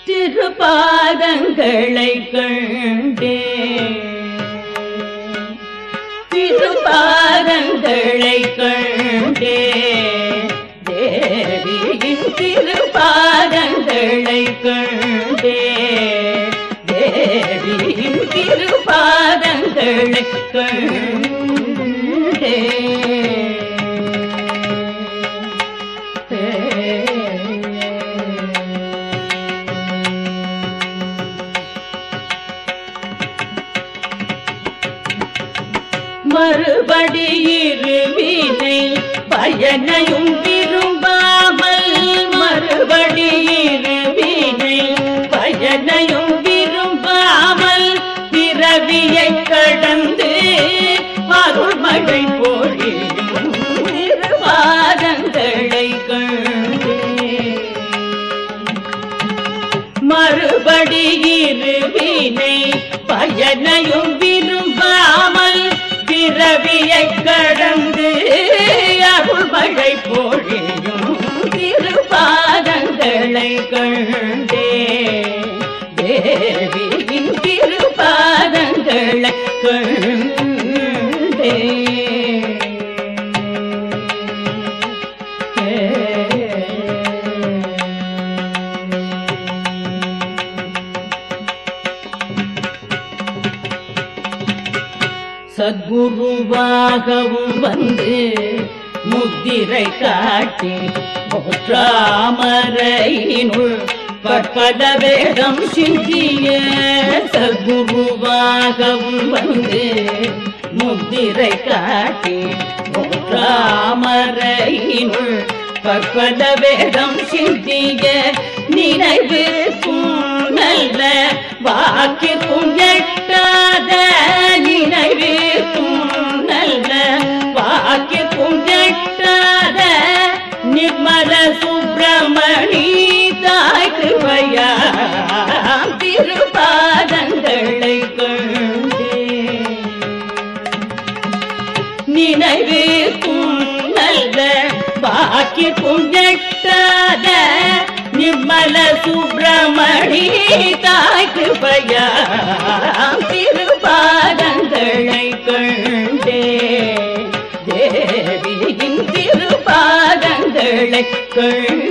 திருப்பாதங்களை கண்டே திருப்பாதங்களை கண்டே தேவியின் திருப்பாதங்களை கண்டே தேவியின் திருப்பாதங்களை கண்டே மறுபடி இருவினை பயனையும் விரும்பாமல் மறுபடி இருவினை பயனையும் விரும்பாமல் பிறவியை கடந்து அருள்மழை பொழியும் திருவாதங்களை கண்டு மறுபடி இருவினை பயனையும் விரும்பாமல் பிறவியை கடந்து அருள் மழை பொழியும் திருப்பாதங்களை கண்டே தேவியின் திருப்பாதங்களை கண்டே சத்குருவாகவும் வந்து முத்திரை காட்டி முற்றாமரையினுள் பற்பல வேடம் சிந்திய சத்குருவாகவும் வந்து முத்திரை காட்டி முற்றாமரையினுள் பற்பல வேடம் சிந்திய நினைவு நல்ல வாக்கிற்கும் எட்டாத நினைவிற்கும் நல்ல வாக்கிற்கும் எட்டாத நிர்மல சுப்பிரமணி தாய் கிருபையா திருப்பாதங்களை கண்டே நினைவிற்கும் நல்ல பாக்கிற்கும் எட்டாத நிர்மல சுப்பிரமணி தாய் கிருபையா திருப்பாதங்களை கண்டே தேவியின் திருப்பாதங்களை கண்டே